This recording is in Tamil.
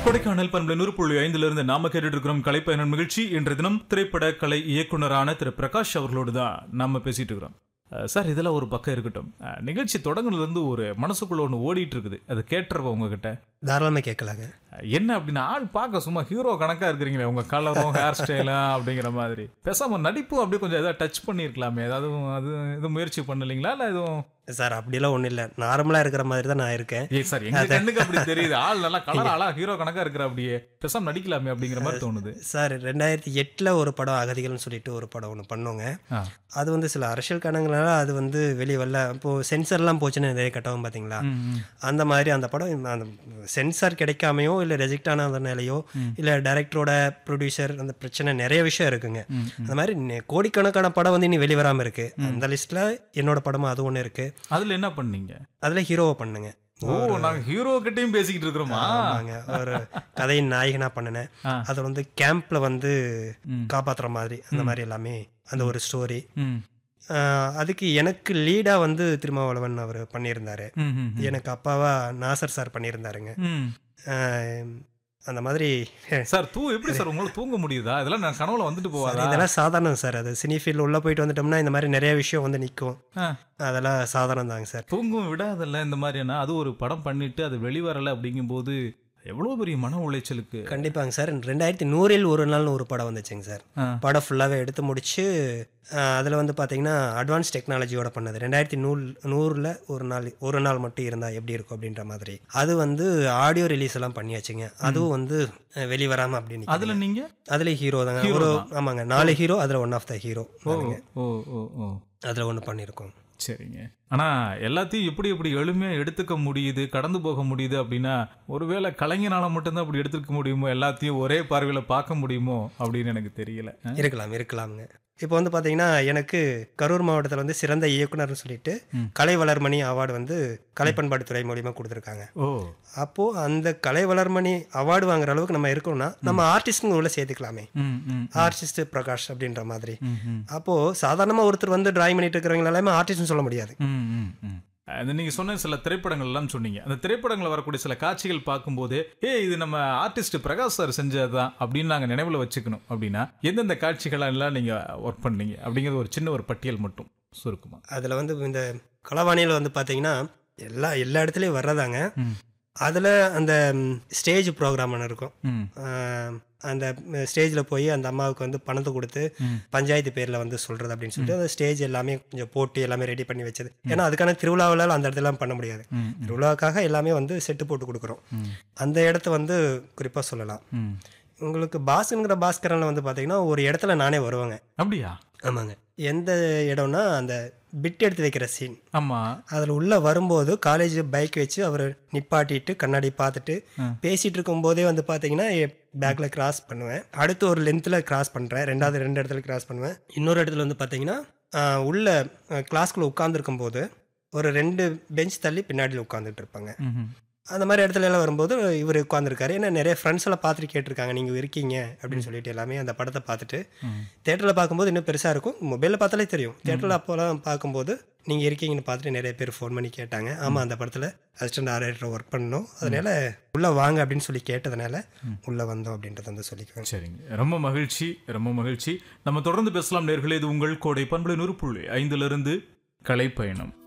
கொடைக்கானல் பண்பு நூறு புள்ளி ஐந்துல இருந்து நாம கேட்டுட்டு இருக்கிறோம் கலைப்பயணம் நிகழ்ச்சி இன்று தினம் திரைப்பட கலை இயக்குனரான திரு பிரகாஷ் அவர்களோடு தான் நாம பேசிட்டு இருக்கிறோம் அஹ் சார் இதெல்லாம் ஒரு பக்கம் இருக்கட்டும் அஹ் நிகழ்ச்சி தொடங்குனதுல இருந்து ஒரு மனசுக்குள்ள ஒன்று ஓடிட்டு இருக்குது அது கேட்டுறவ உங்ககிட்ட தாராளமாக கேட்கலாங்க அஹ் என்ன அப்படின்னா ஆள் பார்க்க சும்மா ஹீரோ கணக்கா இருக்கிறீங்களே உங்க கலரும் ஹேர் ஸ்டைலும் அப்படிங்கிற மாதிரி பேசாம நடிப்பு அப்படியே கொஞ்சம் ஏதாவது டச் பண்ணியிருக்கலாமே ஏதாவது அது எதுவும் முயற்சி பண்ணலீங்களா இல்ல எதுவும் சார் அப்படிலாம் ஒன்றும் இல்லை நார்மலாக இருக்கிற மாதிரி தான் நான் இருக்கேன் ஏ சார் எங்க கண்ணுக்கு அப்படி தெரியுது ஆள் நல்லா கலர் ஆளா ஹீரோ கணக்கா இருக்கிற அப்படியே பேசாம நடிக்கலாமே அப்படிங்கிற மாதிரி தோணுது சார் ரெண்டாயிரத்தி எட்டில் ஒரு படம் அகதிகள்னு சொல்லிட்டு ஒரு படம் ஒன்று பண்ணோங்க ஆ. அது வந்து சில அரசியல் காரணங்களால அது வந்து வெளியே வரல இப்போது சென்சர்லாம் போச்சுன்னு நிறைய கட்டவும் பார்த்தீங்களா ம், ம். அந்த மாதிரி அந்த படம் அந்த சென்சார் கிடைக்காமையோ இல்லை ரெஜெக்ட் ஆனதுனாலையோ இல்லை டைரக்டரோட ப்ரொடியூசர் அந்த பிரச்சனை நிறைய விஷயம் இருக்குங்க அந்த மாதிரி நெ- கோடிக்கணக்கான படம் வந்து இனி வெளிவராமல் இருக்கு அந்த லிஸ்ட்டில் என்னோட படமும் அது ஒன்று இருக்கு அதுல என்ன பண்ணீங்க அதில் ஹீரோவை பண்ணுங்க ஓ நாங்க ஹீரோ கிட்டயும் பேசிக்கிட்டு இருக்கிறோமா ஆமாங்க ஒரு கதையின் நாயகனா பண்ணினேன் ஆ. அது வந்து கேம்ப்ல வந்து ம். காப்பாத்துற மாதிரி அந்த மாதிரி எல்லாமே அந்த ஒரு ஸ்டோரி ம், அதுக்கு எனக்கு லீடா வந்து திருமாவளவன் அவர் பண்ணியிருந்தாரு ம், ம், ம். எனக்கு அப்பாவா நாசர் சார் பண்ணியிருந்தாருங்க ம். ஆஹ் அந்த மாதிரி சார் தூ எப்படி சார் உங்களால தூங்க முடியுதா இதெல்லாம் நான் கனவுல வந்துட்டு போவாதா இதெல்லாம் சாதாரணம் சார் அது சினி ஃபீல்டு உள்ள போயிட்டு வந்துட்டோம்னா இந்த மாதிரி நிறைய விஷயம் வந்து நிற்கும் ஆ. அதெல்லாம் சாதாரணம் தாங்க சார் தூங்கும் விடாதல்ல இந்த மாதிரியான அது ஒரு படம் பண்ணிட்டு அது வெளிவரல அப்படிங்கும்போது எவ்வளவு பெரிய மன உளைச்சலுக்கு கண்டிப்பாங்க சார் ரெண்டாயிரத்தி நூறில் ஒரு நாள்னு ஒரு படம் வந்துச்சுங்க சார் ஆ. படம் ஃபுல்லாகவே எடுத்து முடிச்சு அதில் வந்து பார்த்தீங்கன்னா அட்வான்ஸ் டெக்னாலஜியோட பண்ணது ரெண்டாயிரத்தி நூல் நூறில் ஒரு நாள் ஒரு நாள் மட்டும் இருந்தால் எப்படி இருக்கும் அப்படின்ற மாதிரி அது வந்து ஆடியோ ரிலீஸ் எல்லாம் பண்ணியாச்சுங்க அதுவும் வந்து அஹ், வெளிவராம அப்படின்னு அதுல நீங்க அதுல ஹீரோ தாங்க Hero ஒரு தான். ஆமாங்க நாலு ஹீரோ அதில் ஒன் ஆஃப் த ஹீரோ ஓ ஓ ஓ ஓ அதில் ஒன்று பண்ணியிருக்கோம் சரிங்க ஆனா எல்லாத்தையும் எப்படி எப்படி எளிமையா எடுத்துக்க முடியுது கடந்து போக முடியுது அப்படின்னா ஒருவேளை கலைஞனால மட்டும்தான் அப்படி எடுத்துக்க முடியுமோ எல்லாத்தையும் ஒரே பார்வையில பார்க்க முடியுமோ அப்படின்னு எனக்கு தெரியல ஆ? இருக்கலாம் இருக்கலாமுங்க இப்போ வந்து பார்த்தீங்கன்னா எனக்கு கரூர் மாவட்டத்தில் வந்து சிறந்த இயக்குனர்னு சொல்லிட்டு ம். கலை வளர்மணி அவார்டு வந்து கலை பண்பாட்டுத்துறை மூலியமா கொடுத்துருக்காங்க ஓ அப்போது அந்த கலை வளர்மணி அவார்டு வாங்குற அளவுக்கு நம்ம இருக்கோம்னா நம்ம ஆர்டிஸ்ட்டுங்க உள்ள சேர்த்துக்கலாமே ம் ம் ஆர்டிஸ்ட் பிரகாஷ் அப்படின்ற மாதிரி ம் ம் அப்போது சாதாரணமாக ஒருத்தர் வந்து டிராயிங் பண்ணிட்டு இருக்கிறவங்க எல்லாமே ஆர்டிஸ்ட்னு சொல்ல முடியாது ம், ம், ம். அது நீங்க சொன்ன சில திரைப்படங்கள் எல்லாம் சொன்னீங்க அந்த திரைப்படங்கள் வரக்கூடிய சில காட்சிகள் பார்க்கும்போது ஏ இது நம்ம ஆர்டிஸ்ட் பிரகாஷ் சார் செஞ்சதுதான் அப்படின்னு நாங்க நினைவுல வச்சுக்கணும் அப்படின்னா எந்தெந்த காட்சிகள் எல்லாம் நீங்க ஒர்க் பண்ணீங்க அப்படிங்கிறது ஒரு சின்ன ஒரு பட்டியல் மட்டும் சுருக்குமா அதில் வந்து இந்த களவாணியில் வந்து பார்த்தீங்கன்னா எல்லா எல்லா இடத்துலையும் வர்றதாங்க ம். அதில் அந்த ஸ்டேஜ் ப்ரோக்ராம் ஒன்று இருக்கும் ம் ஆஹ் அந்த ஸ்டேஜில் போய் அந்த அம்மாவுக்கு வந்து பணத்தை கொடுத்து ம். பஞ்சாயத்து பேரில் வந்து சொல்கிறது அப்படின்னு சொல்லிட்டு அந்த ஸ்டேஜ் எல்லாமே கொஞ்சம் போட்டு எல்லாமே ரெடி பண்ணி வச்சது ஏன்னா அதுக்கான திருவிழாவில் அந்த இடத்துலலாம் பண்ண முடியாது ம், ம், திருவிழாவுக்காக எல்லாமே வந்து செட்டு போட்டு கொடுக்குறோம் ம், அந்த இடத்த வந்து குறிப்பாக சொல்லலாம் ம். உங்களுக்கு பாஸ்ங்கிற பாஸ்கரனில் வந்து பார்த்தீங்கன்னா ஒரு இடத்துல நானே வருவாங்க அப்படியா ஆமாங்க எந்த இடம்னா அந்த பிட் எடுத்து வைக்கிற சீன் ஆமா அதில் உள்ளே வரும்போது காலேஜ் பைக் வச்சு அவர் நிப்பாட்டிட்டு கண்ணாடி பார்த்துட்டு ம். பேசிட்டு இருக்கும்போதே வந்து பார்த்தீங்கன்னா பேக்கில் கிராஸ் பண்ணுவேன் அடுத்து ஒரு லென்த்தில் கிராஸ் பண்ணுறேன் ரெண்டாவது ரெண்டு இடத்துல கிராஸ் பண்ணுவேன் இன்னொரு இடத்துல வந்து பார்த்தீங்கன்னா ஆஹ், உள்ள கிளாஸ்க்குள்ளே உட்காந்துருக்கும் போது ஒரு ரெண்டு பெஞ்ச் தள்ளி பின்னாடியில் உட்காந்துட்டு இருப்பாங்க ம், ம். அந்த மாதிரி இடத்துல எல்லாம் வரும்போது இவர் உட்காந்துருக்காரு ஏன்னா நிறைய ஃப்ரெண்ட்ஸ் எல்லாம் பார்த்துட்டு கேட்டிருக்காங்க நீங்கள் இருக்கீங்க அப்படின்னு சொல்லிட்டு எல்லாமே அந்த படத்தை பார்த்துட்டு ம். தேட்டரில் பார்க்கும்போது இன்னும் பெருசாக இருக்கும் மொபைலில் பார்த்தாலே தெரியும் தேட்டரில் அப்போலாம் பார்க்கும்போது நீங்கள் இருக்கீங்கன்னு பார்த்துட்டு நிறைய பேர் ஃபோன் பண்ணி கேட்டாங்க ஆமாம் அந்த படத்தில் அசிஸ்டன்ட் ஆரேட்டர் ஒர்க் பண்ணணும் அதனால உள்ளே வாங்க அப்படின்னு சொல்லி கேட்டதுனால உள்ளே வந்தோம் அப்படின்றத வந்து சொல்லிக்குவேன் சரிங்க ரொம்ப மகிழ்ச்சி ரொம்ப மகிழ்ச்சி நம்ம தொடர்ந்து பேசலாம் நேர்களே இது உங்கள் கோடை பண்புலை நூறு புள்ளி ஐந்துல இருந்து கலைப்பயணம்